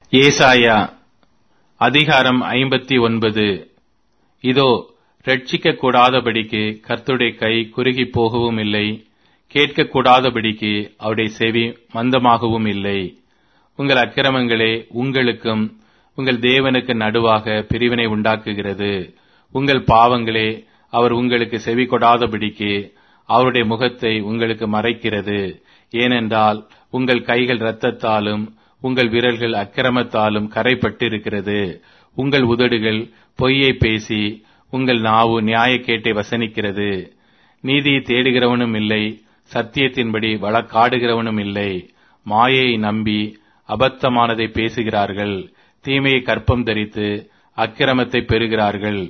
ஏசாயா அதிகாரம் ஐம்பத்தி ஒன்பது இதோ ரட்சிக்க கூடாதபடிக்கு கர்த்தருடைய கை குறுகி போகவும் இல்லை கேட்கக் கூடாதபடிக்கு அவருடைய செவி மந்தமாகவும் இல்லை உங்கள் அக்கிரமங்களே உங்களுக்கும் உங்கள் தேவனுக்கு நடுவாக பிரிவினை உண்டாக்குகிறது உங்கள் பாவங்களே அவர் உங்களுக்கு செவி கொடாதபடிக்கு அவருடைய முகத்தை உங்களுக்கு மறைக்கிறது ஏனென்றால் உங்கள் கைகள் இரத்தத்தாலும் உங்கள் விரல்கள் அக்கிரமத்தாலும் கரைப்பட்டிருக்கிறது உங்கள் உதடுகள் பொய்யை பேசி உங்கள் நாவு நியாயக்கேட்டை வசனிக்கிறது நீதியை தேடுகிறவனும் இல்லை சத்தியத்தின்படி வழக்காடுகிறவனும் இல்லை மாயையை நம்பி அபத்தமானதை பேசுகிறார்கள் தீமையை கற்பம் தரித்து அக்கிரமத்தை பெறுகிறார்கள்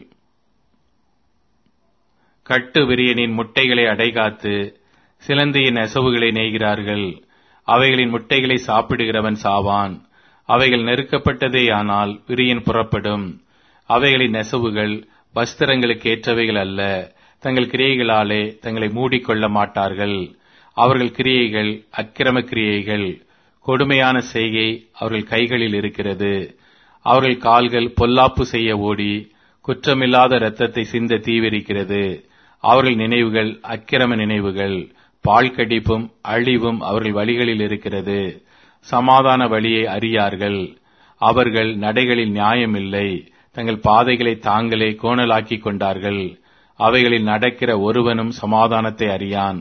கட்டு விரியனின் முட்டைகளை அடைகாத்து சிலந்தியின் நெசவுகளை நெய்கிறார்கள் அவைகளின் முட்டைகளை சாப்பிடுகிறவன் சாவான் அவைகள் நெருக்கப்பட்டதேயானால் விரியன் புறப்படும் அவைகளின் நெசவுகள் வஸ்திரங்களுக்கு ஏற்றவைகள் அல்ல தங்கள் கிரியைகளாலே தங்களை மூடிக்கொள்ள மாட்டார்கள் அவர்கள் கிரியைகள் அக்கிரம கிரியைகள் கொடுமையான செய்கை அவர்கள் கைகளில் இருக்கிறது அவர்கள் கால்கள் பொல்லாப்பு செய்ய ஓடி குற்றமில்லாத இரத்தத்தை சிந்த தீவிரிக்கிறது அவர்கள் நினைவுகள் அக்கிரம நினைவுகள் பால் கடிப்பும் அழிவும் அவர்கள் வழிகளில் இருக்கிறது சமாதான வழியை அறியார்கள் அவர்கள் நடைகளில் நியாயமில்லை தங்கள் பாதைகளை தாங்களே கோணலாக்கிக் கொண்டார்கள் அவைகளில் நடக்கிற ஒருவனும் சமாதானத்தை அறியான்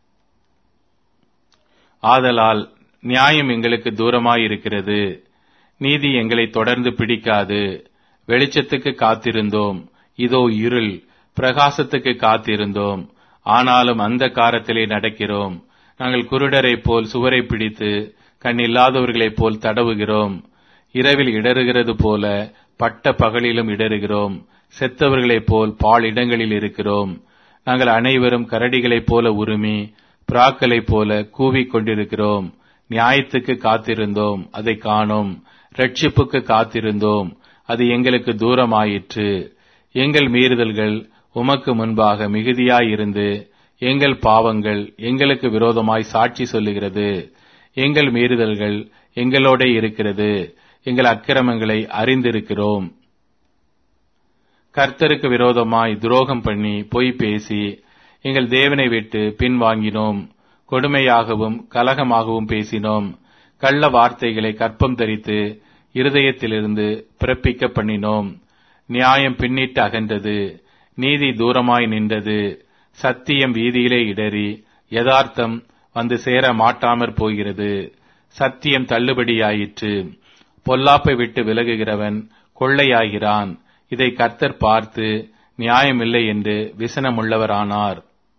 ஆதலால் நியாயம் எங்களுக்கு தூரமாயிருக்கிறது நீதி எங்களை தொடர்ந்து பிடிக்காது வெளிச்சத்துக்கு காத்திருந்தோம் இதோ இருள் பிரகாசத்துக்கு காத்திருந்தோம் ஆனாலும் அந்த காரத்திலே நடக்கிறோம் நாங்கள் குருடரைப் போல் சுவரை பிடித்து கண் இல்லாதவர்களைப் போல் தடவுகிறோம் இரவில் இடறுகிறது போல பட்ட பகலிலும் இடறுகிறோம் செத்தவர்களைப் போல் பால் இடங்களில் இருக்கிறோம் நாங்கள் அனைவரும் கரடிகளைப் போல உருமி பிராக்களைப் போல கூவிக் கொண்டிருக்கிறோம் நியாயத்துக்கு காத்திருந்தோம் அதை காணோம் ரட்சிப்புக்கு காத்திருந்தோம் அது எங்களுக்கு தூரமாயிற்று எங்கள் மீறுதல்கள் உமக்கு முன்பாக மிகுதியாயிருந்து எங்கள் பாவங்கள் எங்களுக்கு விரோதமாய் சாட்சி சொல்லுகிறது எங்கள் மீறுதல்கள் எங்களோட இருக்கிறது எங்கள் அக்கிரமங்களை அறிந்திருக்கிறோம் கர்த்தருக்கு விரோதமாய் துரோகம் பண்ணி பொய் பேசி எங்கள் தேவனை விட்டு பின்வாங்கினோம் கொடுமையாகவும் கலகமாகவும் பேசினோம் கள்ள வார்த்தைகளை கற்பம் தரித்து இருதயத்திலிருந்து பிறப்பிக்க பண்ணினோம் நியாயம் பின்னிட்டு அகன்றது நீதி தூரமாய் நின்றது சத்தியம் வீதியிலே இடறி யதார்த்தம் வந்து சேர மாட்டாமற் போகிறது சத்தியம் தள்ளுபடியாயிற்று பொல்லாப்பை விட்டு விலகுகிறவன் கொள்ளையாகிறான் இதை கர்த்தர் பார்த்து நியாயமில்லை என்று விசனமுள்ளவரானார்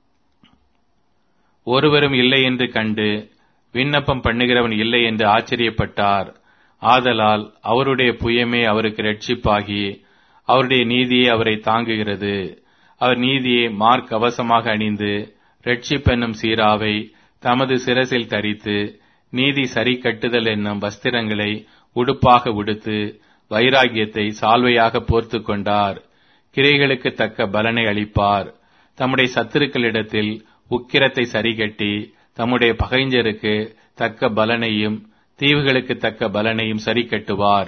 ஒருவரும் இல்லை என்று கண்டு விண்ணப்பம் பண்ணுகிறவன் இல்லை என்று ஆச்சரியப்பட்டார் ஆதலால் அவருடைய புயமே அவருக்கு ரட்சிப்பாகி அவருடைய நீதியே அவரை தாங்குகிறது அவர் நீதியை மார்க் அவசமாக அணிந்து ரட்சிப்பென்னும் சீராவை தமது சிரசில் தரித்து நீதி சரி கட்டுதல் என்னும் வஸ்திரங்களை உடுப்பாக உடுத்து வைராகியத்தை சால்வையாக போர்த்து கொண்டார் கிரைகளுக்கு தக்க பலனை அளிப்பார் தம்முடைய சத்துருக்களிடத்தில் உக்கிரத்தை சரிகட்டி தம்முடைய பகைஞருக்கு தக்க பலனையும் தீவுகளுக்கு தக்க பலனையும் சரி கட்டுவார்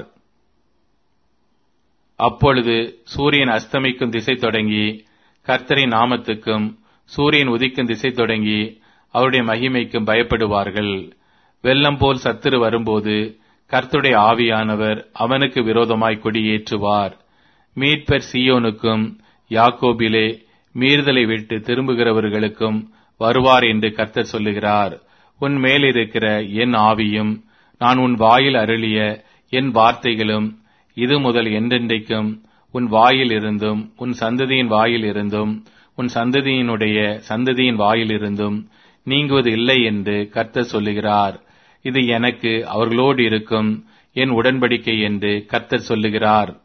அப்பொழுது சூரியன் அஸ்தமிக்கும் திசை தொடங்கி கர்த்தரின் நாமத்துக்கும் சூரியன் உதிக்கும் திசை தொடங்கி அவருடைய மகிமைக்கும் பயப்படுவார்கள் வெள்ளம் போல் சத்துரு வரும்போது கர்த்தருடைய ஆவியானவர் அவனுக்கு விரோதமாய் கொடியேற்றுவார் மீட்பர் சியோனுக்கும் யாக்கோபிலே மீறுதலை விட்டு திரும்புகிறவர்களுக்கும் வருவார் என்று கர்த்தர் சொல்லுகிறார் உன் மேலிருக்கிற என் ஆவியும் நான் உன் வாயில் அருளிய என் வார்த்தைகளும் இது முதல் என்றென்றைக்கும் உன் வாயில் இருந்தும் உன் சந்ததியின் வாயில் இருந்தும் உன் சந்ததியினுடைய சந்ததியின் வாயில் இருந்தும் நீங்குவது இல்லை என்று கர்த்தர் சொல்லுகிறார் இது எனக்கு அவர்களோடு இருக்கும் என் உடன்படிக்கை என்று கர்த்தர் சொல்லுகிறார்